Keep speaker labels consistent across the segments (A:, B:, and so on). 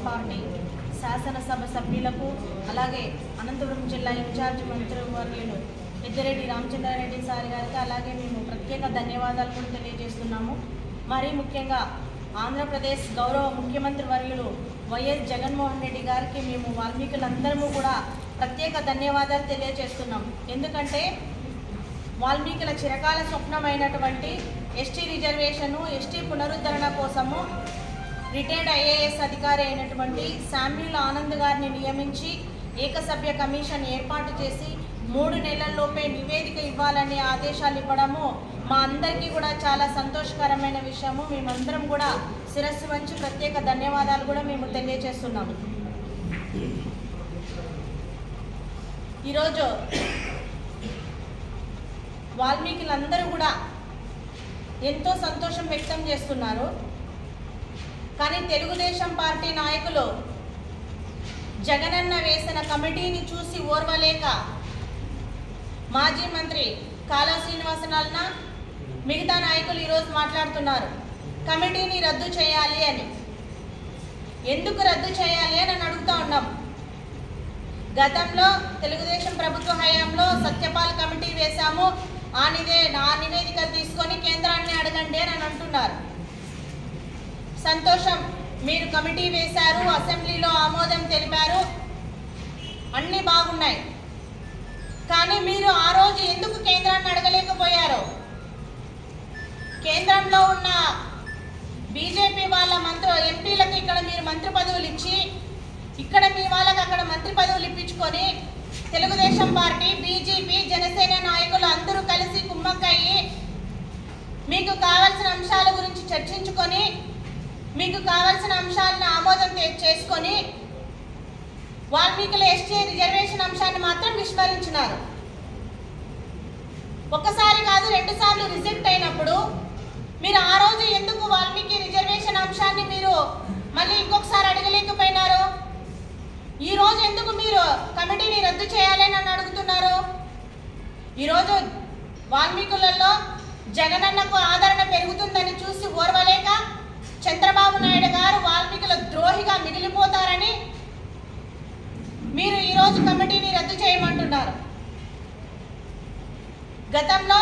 A: Party శాసనసభ సభ్యులకు అలాగే అనంతపురం జిల్లా ఇన్ఛార్జ్ మంత్రివర్యులు పెద్దిరెడ్డి రామచంద్రారెడ్డి సార్ గారికి అలాగే మేము ప్రత్యేక ధన్యవాదాలు కూడా తెలియజేస్తున్నాము మరీ ముఖ్యంగా ఆంధ్రప్రదేశ్ గౌరవ ముఖ్యమంత్రి వర్యులు వైఎస్ జగన్మోహన్ రెడ్డి గారికి మేము వాల్మీకులందరము కూడా ప్రత్యేక ధన్యవాదాలు తెలియజేస్తున్నాం ఎందుకంటే వాల్మీకుల చిరకాల స్వప్నమైనటువంటి ఎస్టీ రిజర్వేషను ఎస్టీ పునరుద్ధరణ కోసము రిటైర్డ్ ఐఏఎస్ అధికారి అయినటువంటి శామ్యుల్ ఆనంద్ గారిని నియమించి ఏకసభ్య కమిషన్ ఏర్పాటు చేసి మూడు నెలల్లోపే నివేదిక ఇవ్వాలని ఆదేశాలు ఇవ్వడము మా అందరికీ కూడా చాలా సంతోషకరమైన విషయము మేమందరం కూడా శిరస్సు వంచి ప్రత్యేక ధన్యవాదాలు కూడా మేము తెలియజేస్తున్నాము ఈరోజు వాల్మీకులందరూ కూడా ఎంతో సంతోషం వ్యక్తం చేస్తున్నారు కానీ తెలుగుదేశం పార్టీ నాయకులు జగనన్న వేసిన కమిటీని చూసి ఓర్వలేక మాజీ మంత్రి కాలా శ్రీనివాసనాలన మిగతా నాయకులు ఈరోజు మాట్లాడుతున్నారు కమిటీని రద్దు చేయాలి అని ఎందుకు రద్దు చేయాలి అని అడుగుతా ఉన్నాం గతంలో తెలుగుదేశం ప్రభుత్వ హయాంలో సత్యపాల్ కమిటీ వేశాము ఆ నివే ఆ నివేదికలు తీసుకొని కేంద్రాన్ని అడగండి అని అంటున్నారు సంతోషం మీరు కమిటీ వేశారు అసెంబ్లీలో ఆమోదం తెలిపారు అన్నీ బాగున్నాయి కానీ మీరు ఆ రోజు ఎందుకు కేంద్రాన్ని అడగలేకపోయారు కేంద్రంలో ఉన్న బీజేపీ వాళ్ళ మంత్రి ఎంపీలకు ఇక్కడ మీరు మంత్రి పదవులు ఇచ్చి ఇక్కడ మీ వాళ్ళకి అక్కడ మంత్రి పదవులు ఇప్పించుకొని తెలుగుదేశం పార్టీ బీజేపీ జనసేన నాయకులు అందరూ కలిసి కుమ్మక్కయ్యి మీకు కావాల్సిన అంశాల గురించి చర్చించుకొని మీకు కావాల్సిన అంశాలను ఆమోదం తే- చేసుకొని వాల్మీకుల ఎస్టీ రిజర్వేషన్ అంశాన్ని మాత్రం విస్మరించినారు ఒకసారి కాదు రెండు సార్లు రిజెక్ట్ అయినప్పుడు మీరు ఆ రోజు ఎందుకు వాల్మీకి రిజర్వేషన్ అంశాన్ని మీరు మళ్ళీ ఇంకొకసారి అడగలేకపోయినారు ఈ రోజు ఎందుకు మీరు కమిటీని రద్దు చేయాలని నన్ను అడుగుతున్నారు ఈరోజు వాల్మీకులలో జగనన్నకు ఆదరణ పెరుగుతుందని చూసి ఓర్వలేక చంద్రబాబు నాయుడు గారు వాల్మీకుల ద్రోహిగా మిగిలిపోతారని మీరు ఈరోజు కమిటీని రద్దు చేయమంటున్నారు గతంలో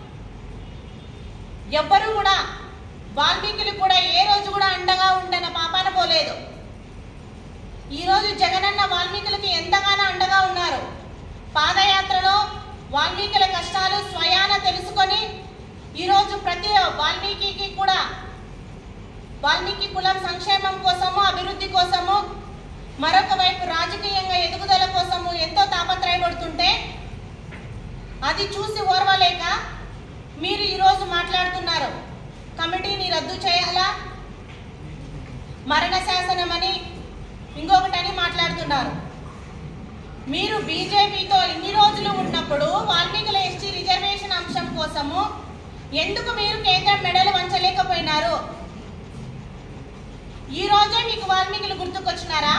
A: ఎవ్వరూ కూడా వాల్మీకులు కూడా ఏ రోజు కూడా అండగా ఉండన పాపాన పోలేదు ఈరోజు జగనన్న వాల్మీకులకి ఎంతగానో అండగా ఉన్నారు పాదయాత్రలో వాల్మీకుల కష్టాలు స్వయాన తెలుసుకొని ఈరోజు ప్రతి వాల్మీకి కూడా వాల్మీకి కులం సంక్షేమం కోసము అభివృద్ధి కోసము మరొక వైపు రాజకీయంగా ఎదుగుదల కోసము ఎంతో తాపత్రయపడుతుంటే అది చూసి ఓర్వలేక మీరు ఈరోజు మాట్లాడుతున్నారు కమిటీని రద్దు చేయాలా మరణ శాసనమని ఇంకొకటని మాట్లాడుతున్నారు మీరు బీజేపీతో ఇన్ని రోజులు ఉన్నప్పుడు వాల్మీకుల ఎస్టీ రిజర్వేషన్ అంశం కోసము ఎందుకు మీరు కేంద్రం మెడలు వంచలేకపోయినారు ఈ రోజే మీకు వాల్మీకులు గుర్తుకొచ్చినారా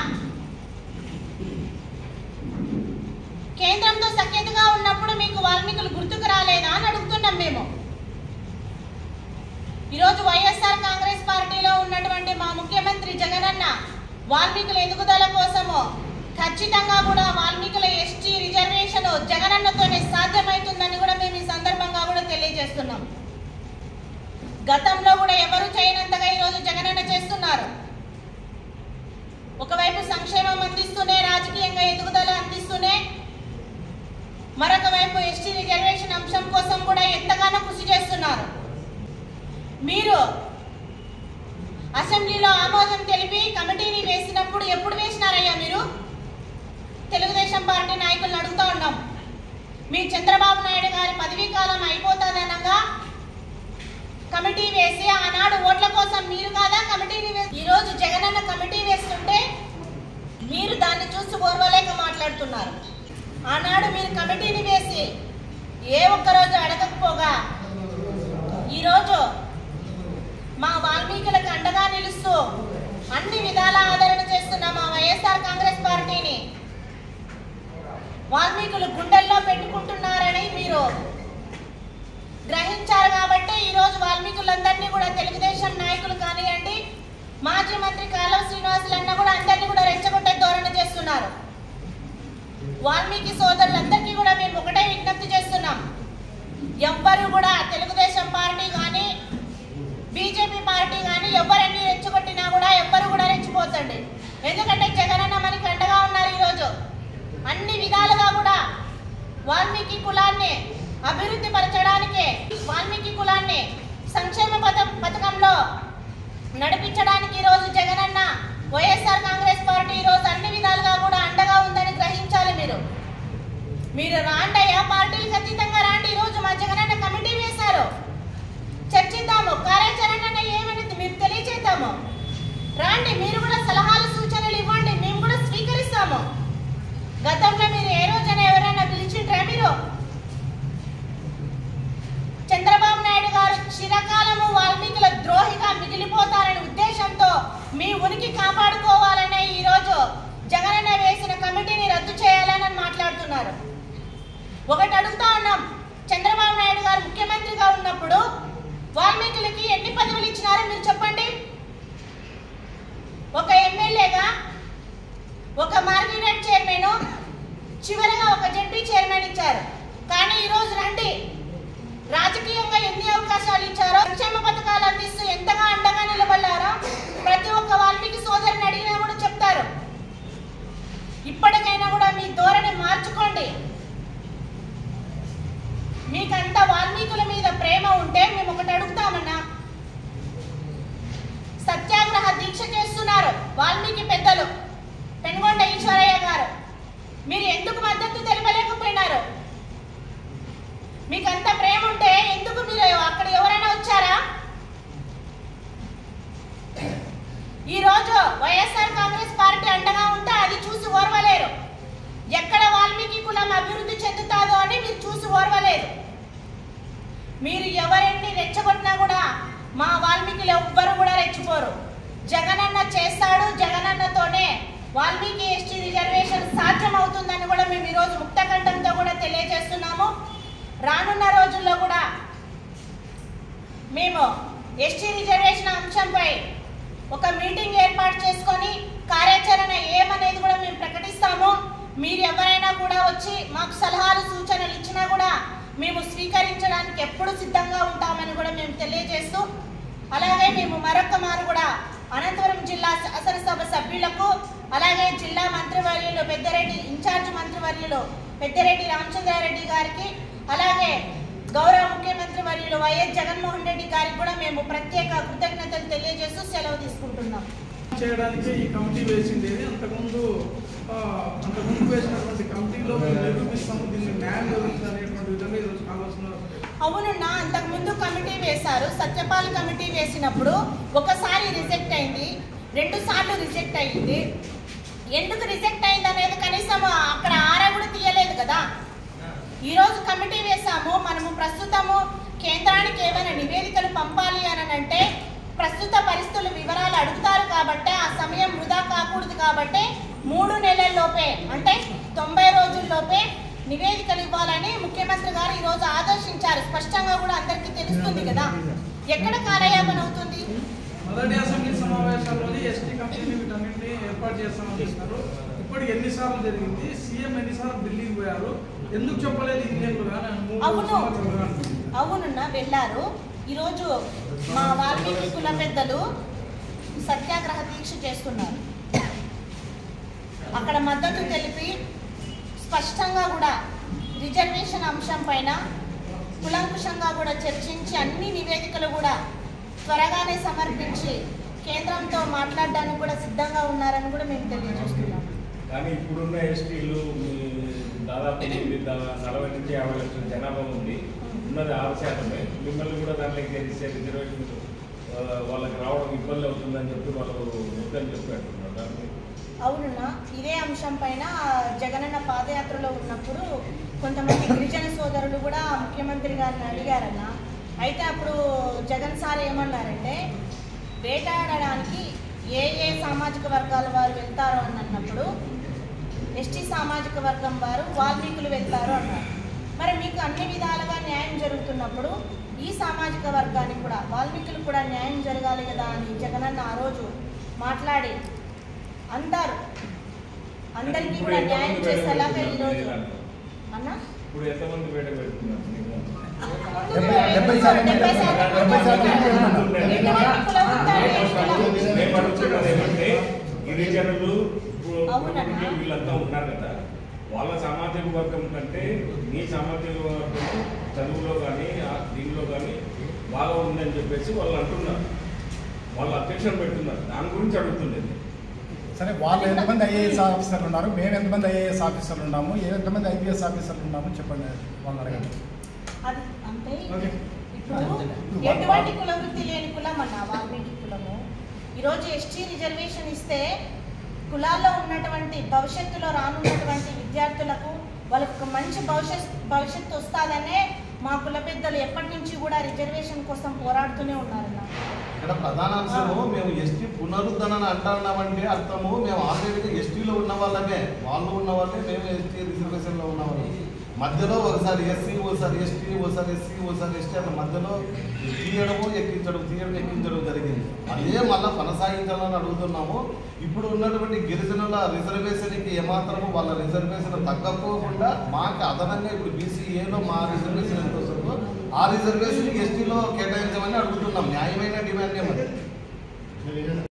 A: కేంద్రంతో సఖ్యతగా ఉన్నప్పుడు మీకు వాల్మీకులు గుర్తుకు రాలేదా అని అడుగుతున్నాం మేము ఈరోజు వైఎస్ఆర్ కాంగ్రెస్ పార్టీలో ఉన్నటువంటి మా ముఖ్యమంత్రి జగనన్న వాల్మీకుల ఎదుగుదల కోసము ఖచ్చితంగా కూడా వాల్మీకుల ఎస్టీ రిజర్వేషన్ జగనన్నతోనే సాధ్యమవుతుందని కూడా మేము ఈ సందర్భంగా కూడా తెలియజేస్తున్నాం గతంలో కూడా ఎవరు చేయనంతగా ఈరోజు జగనన్న చేస్తున్నారు ఒకవైపు సంక్షేమం అందిస్తూనే రాజకీయంగా ఎదుగుదల అందిస్తూనే మరొక వైపు ఎస్టీ రిజర్వేషన్ అంశం కోసం కూడా ఎంతగానో కృషి చేస్తున్నారు మీరు అసెంబ్లీలో ఆమోదం తెలిపి కమిటీని వేసినప్పుడు ఎప్పుడు వేసినారయ్యా మీరు తెలుగుదేశం పార్టీ నాయకులను అడుగుతా ఉన్నాం మీ చంద్రబాబు నాయుడు గారి పదవీ కాలం అయిపోతుందనగా కమిటీ వేసి ఆనాడు ఓట్ల కోసం మీరు కాదా కమిటీని వేసి ఈరోజు జగనన్న కమిటీ వేస్తుంటే మీరు దాన్ని చూసి ఓర్వలేక మాట్లాడుతున్నారు ఆనాడు మీరు కమిటీని వేసి ఏ ఒక్కరోజు అడగకపోగా ఈరోజు మా వాల్మీకులకు అండగా నిలుస్తూ అన్ని విధాల ఆదరణ చేస్తున్న మా వైఎస్ఆర్ కాంగ్రెస్ పార్టీని వాల్మీకులు గుండెల్లో పెట్టుకుంటున్నారని మీరు గ్రహించారు కాబట్టి ఈరోజు వాల్మీకులందరినీ కూడా తెలుగుదేశం నాయకులు కానివ్వండి మాజీ మంత్రి కాలువ శ్రీనివాసులన్న కూడా అందరినీ కూడా రెచ్చగొట్టే ధోరణి చేస్తున్నారు వాల్మీకి సోదరులందరికీ కూడా మేము ఒకటే విజ్ఞప్తి చేస్తున్నాం ఎవ్వరు కూడా తెలుగుదేశం పార్టీ కానీ బీజేపీ పార్టీ కానీ ఎవరన్నీ రెచ్చగొట్టినా కూడా ఎవ్వరు కూడా రెచ్చిపోతండి ఎందుకంటే జగనన్న మనకి అండగా ఉన్నారు ఈరోజు అన్ని విధాలుగా కూడా వాల్మీకి కులాన్ని అభివృద్ధి పరచడానికి వాల్మీకి కులాన్ని సంక్షేమ పథ పథకంలో నడిపించడానికి ఈరోజు జగనన్న వైఎస్ఆర్ కాంగ్రెస్ పార్టీ ఈరోజు అన్ని విధాలుగా కూడా అండగా ఉందని గ్రహించాలి మీరు మీరు రాండి అయ్యా పార్టీలకు అతీతంగా రాండి ఈరోజు మా జగనన్న కమిటీ వేశారు చర్చిద్దాము కార్యాచరణ ఏమనేది మీరు తెలియజేద్దాము రాండి మీరు కూడా సలహాలు సూచనలు ఇవ్వండి మేము కూడా స్వీకరిస్తాము గతంలో మీరు ఏ రోజైనా ఎవరైనా పిలిచిండ్రా మీరు చంద్రబాబు నాయుడు గారు చిరకాలము వాల్మీకుల ద్రోహిగా మిగిలిపోతారనే ఉద్దేశంతో మీ ఉనికి కాపాడుకోవాలనే ఈరోజు జగనన్న వేసిన కమిటీని రద్దు చేయాలని మాట్లాడుతున్నారు ఒకటి అడుగుతా ఉన్నాం చంద్రబాబు నాయుడు గారు ముఖ్యమంత్రిగా ఉన్నప్పుడు వాల్మీకులకి ఎన్ని పదవులు ఇచ్చినారో మీరు చెప్పండి ఒక ఎమ్మెల్యేగా ఒక మార్కెట్ చైర్మన్ చివరగా ఒక జడ్పీ చైర్మన్ ఇచ్చారు కానీ ఈరోజు రండి రాజకీయంగా ఎన్ని అవకాశాలు ఇచ్చారో సంక్షేమ పథకాలు అందిస్తూ ఎంతగా అండగా నిలబడ్డారో ప్రతి ఒక్క వాల్మీకి సోదరిని అడిగినా కూడా చెప్తారు ఇప్పటికైనా కూడా మీ ధోరణి మార్చుకోండి మీకంత వాల్మీకుల మీద ప్రేమ ఉంటే మేము ఒకటి అడుగుతామన్నా సత్యాగ్రహ దీక్ష చేస్తున్నారు వాల్మీకి పెద్దలు పెనుగొండ ఈశ్వరయ్య గారు మీరు ఎందుకు మద్దతు తెలపలేకపోయినారు మీకు అంత ప్రేమ ఉంటే ఎందుకు మీరు అక్కడ ఎవరైనా వచ్చారా ఈ రోజు వైఎస్ఆర్ కాంగ్రెస్ పార్టీ అండగా ఉంటే అది చూసి ఓర్వలేరు ఎక్కడ వాల్మీకి కులం అభివృద్ధి చెందుతాదో అని మీరు చూసి ఓర్వలేదు మీరు ఎవరెన్ని రెచ్చగొట్టినా కూడా మా వాల్మీకిలు ఎవ్వరు కూడా రెచ్చిపోరు జగనన్న చేస్తాడు జగనన్నతోనే వాల్మీకి ఎస్టీ రిజర్వేషన్ సాధ్యం అవుతుందని కూడా మేము ఈరోజు ముక్తకంఠంతో కూడా తెలియజేస్తున్నాము రానున్న రోజుల్లో కూడా మేము ఎస్టీ రిజర్వేషన్ అంశంపై ఒక మీటింగ్ ఏర్పాటు చేసుకొని కార్యాచరణ ఏమనేది కూడా మేము ప్రకటిస్తాము మీరు ఎవరైనా కూడా వచ్చి మాకు సలహాలు సూచనలు ఇచ్చినా కూడా మేము స్వీకరించడానికి ఎప్పుడు సిద్ధంగా ఉంటామని కూడా మేము తెలియజేస్తూ అలాగే మేము మరొక మారు కూడా అనంతపురం జిల్లా శాసనసభ సభ్యులకు అలాగే జిల్లా మంత్రివర్యులు పెద్దిరెడ్డి ఇన్ఛార్జ్ మంత్రివర్యులు పెద్దిరెడ్డి రామచంద్రారెడ్డి గారికి అలాగే గౌరవ ముఖ్యమంత్రి వర్యులు వైఎస్ జగన్మోహన్ రెడ్డి గారికి కూడా మేము ప్రత్యేక కృతజ్ఞతలు తెలియజేస్తూ సెలవు తీసుకుంటున్నాం
B: చేయడానికి ఈ కమిటీ వేసిండేది అంతకుముందు ఆ, అంతకుముందు వేసినటువంటి కమిటీలో మేము నిరూపిస్తాము దీన్ని న్యాయం జరుగుతుంది అనేటువంటి విధంగా ఈరోజు ఆలోచన
A: అవునున్నా అంతకుముందు కమిటీ వేశారు సత్యపాల్ కమిటీ వేసినప్పుడు ఒకసారి రిజెక్ట్ అయింది రెండు సార్లు రిజెక్ట్ అయ్యింది ఎందుకు రిజెక్ట్ అయింది అనేది కనీసం అక్కడ ఆరా కూడా తీయలేదు కదా ఈరోజు కమిటీ వేశాము మనము ప్రస్తుతము కేంద్రానికి ఏమైనా నివేదికలు పంపాలి అని అంటే ప్రస్తుత పరిస్థితుల వివరాలు అడుగుతారు కాబట్టి ఆ సమయం వృధా కాకూడదు కాబట్టి మూడు నెలల్లోపే అంటే తొంభై రోజుల్లోపే నివేదికలు ఇవ్వాలని ముఖ్యమంత్రి గారు ఈరోజు ఆదేశించారు స్పష్టంగా కూడా అందరికీ తెలుస్తుంది కదా ఎక్కడ కాలయాపన అవుతుంది
B: మొదటి అసెంబ్లీ సమావేశాల్లోనే ఎస్టీ కమిటీని వీటన్నింటినీ ఏర్పాటు చేస్తామని చెప్తున్నారు ఇప్పటికి ఎన్నిసార్లు జరిగింది సీఎం ఎన్నిసార్లు ఢిల్లీకి పోయారు ఎందుకు చెప్పలేదు ఇండియన్లు కానీ మూడు
A: అవును
B: సంవత్సరాలు కానీ
A: అవునున్న వెళ్ళారు ఈరోజు మా వాల్మీకి కుల పెద్దలు సత్యాగ్రహ దీక్ష చేస్తున్నారు అక్కడ మద్దతు తెలిపి స్పష్టంగా కూడా రిజర్వేషన్ అంశం పైన కులంకుశంగా కూడా చర్చించి అన్ని నివేదికలు కూడా త్వరగానే సమర్పించి కేంద్రంతో మాట్లాడడానికి కూడా సిద్ధంగా ఉన్నారని కూడా మేము తెలియజేస్తున్నాం
C: కానీ ఇప్పుడున్న ఎస్టీలు మీ దాదాపు ఇది దా- నలభై నుంచి యాభై లక్షల జనాభా ఉంది ఉన్నది ఆరు శాతమే మిమ్మల్ని కూడా దాంట్లోకి తెలిసే రిజర్వేషన్ ఆ, వాళ్ళకి రావడం ఇబ్బంది అవుతుందని చెప్పి వాళ్ళు వద్దని చెప్పి అంటున్నారు దాన్ని
A: అవునున్నా ఇదే అంశం పైన జగనన్న పాదయాత్రలో ఉన్నప్పుడు కొంతమంది గిరిజన సోదరులు కూడా ముఖ్యమంత్రి గారిని అడిగారన్న అయితే అప్పుడు జగన్ సార్ ఏమన్నారంటే వేటాడడానికి ఏ ఏ సామాజిక వర్గాల వారు వెళ్తారో అని అన్నప్పుడు ఎస్టీ సామాజిక వర్గం వారు వాల్మీకులు వెళ్తారు అన్నారు మరి మీకు అన్ని విధాలుగా న్యాయం జరుగుతున్నప్పుడు ఈ సామాజిక వర్గానికి కూడా వాల్మీకులు కూడా న్యాయం జరగాలి కదా అని జగనన్న ఆ రోజు మాట్లాడి అందరు అందరికీ
C: ఇప్పుడు
A: కూడా
C: ఎంతమంది
A: న్యాయం
C: బయట
A: చేసేలాగా
C: పెడుతున్నారు
A: ఈరోజు
C: మీ దాంట్లో?
A: అన్న
C: ఇప్పుడు ఎంతమంది బయట పెడుతున్నారు మీ దాంట్లో?
D: డెబ్బై- డెబ్బై శాతం
A: డెబ్బై శాతం
D: డెబ్బై శాతం
A: ఎటువంటి కులం ఉందా? ఏ కులం?
C: మేము అడుగుతున్నది ఏమంటే గిరిజనులు ఇప్పుడు
A: అవునన్నా.
C: ఇప్పుడు వీళ్ళంతా ఉన్నారు కదా వాళ్ళ సామాజిక వర్గం కంటే మీ సామాజిక వర్గం చదువులో కానీ దీనిలో కానీ బాగా ఉందని చెప్పేసి వాళ్ళు అంటున్నారు వాళ్ళు అబ్జెక్షన్ పెడుతున్నారు దాని గురించి అడుగుతుండేది
D: సరే వాళ్ళు ఎంతమంది ఐఏఎస్ ఆఫీసర్లు ఉన్నారు మేము ఎంతమంది ఐఏఎస్ ఆఫీసర్లు ఉన్నాము ఏ ఎంతమంది ఐపీఎస్ ఆఫీసర్లు ఉన్నాము చెప్పండి వాళ్ళు అడగండి
A: అది అంటే
D: ఓకే.
A: ఇప్పుడు ఎటువంటి కుల వృత్తి లేని కులం అన్న వాల్మీకి కులము ఈరోజు ఎస్టీ రిజర్వేషన్ ఇస్తే కులాల్లో ఉన్నటువంటి భవిష్యత్తులో రానున్నటువంటి విద్యార్థులకు వాళ్ళకు ఒక మంచి భవిష్యత్ భవిష్యత్తు వస్తుందనే మా కుల పెద్దలు ఎప్పటి నుంచి కూడా రిజర్వేషన్ కోసం పోరాడుతూనే ఉన్నారన్న
E: ఇక్కడ ప్రధాన అంశము మేము ఎస్టీ పునరుద్ధరణ అంటున్నామంటే అర్థము మేము ఆల్రెడీ ఎస్టీలో ఉన్న వాళ్ళమే వాళ్ళు ఉన్న వాళ్ళే మేము ఎస్టీ రిజర్వేషన్లో ఉన్న వాళ్ళం మధ్యలో ఒకసారి ఎస్సీ ఒకసారి ఎస్టీ ఒకసారి ఎస్సీ ఒకసారి ఎస్టీ అట్లా మధ్యలో తీయడము ఎక్కించడం తీయడం ఎక్కించడం జరిగింది అదే మళ్ళీ కొనసాగించాలని అడుగుతున్నాము ఇప్పుడు ఉన్నటువంటి గిరిజనుల రిజర్వేషన్కి ఏమాత్రము వాళ్ళ రిజర్వేషన్ తగ్గకోకుండా మాకు అదనంగా ఇప్పుడు బీసీఏలో మా రిజర్వేషన్ ఎంత వస్తుందో ఆ రిజర్వేషన్ ఎస్టీలో కేటాయించమని అడుగుతున్నాం న్యాయమైన డిమాండ్ ఏమది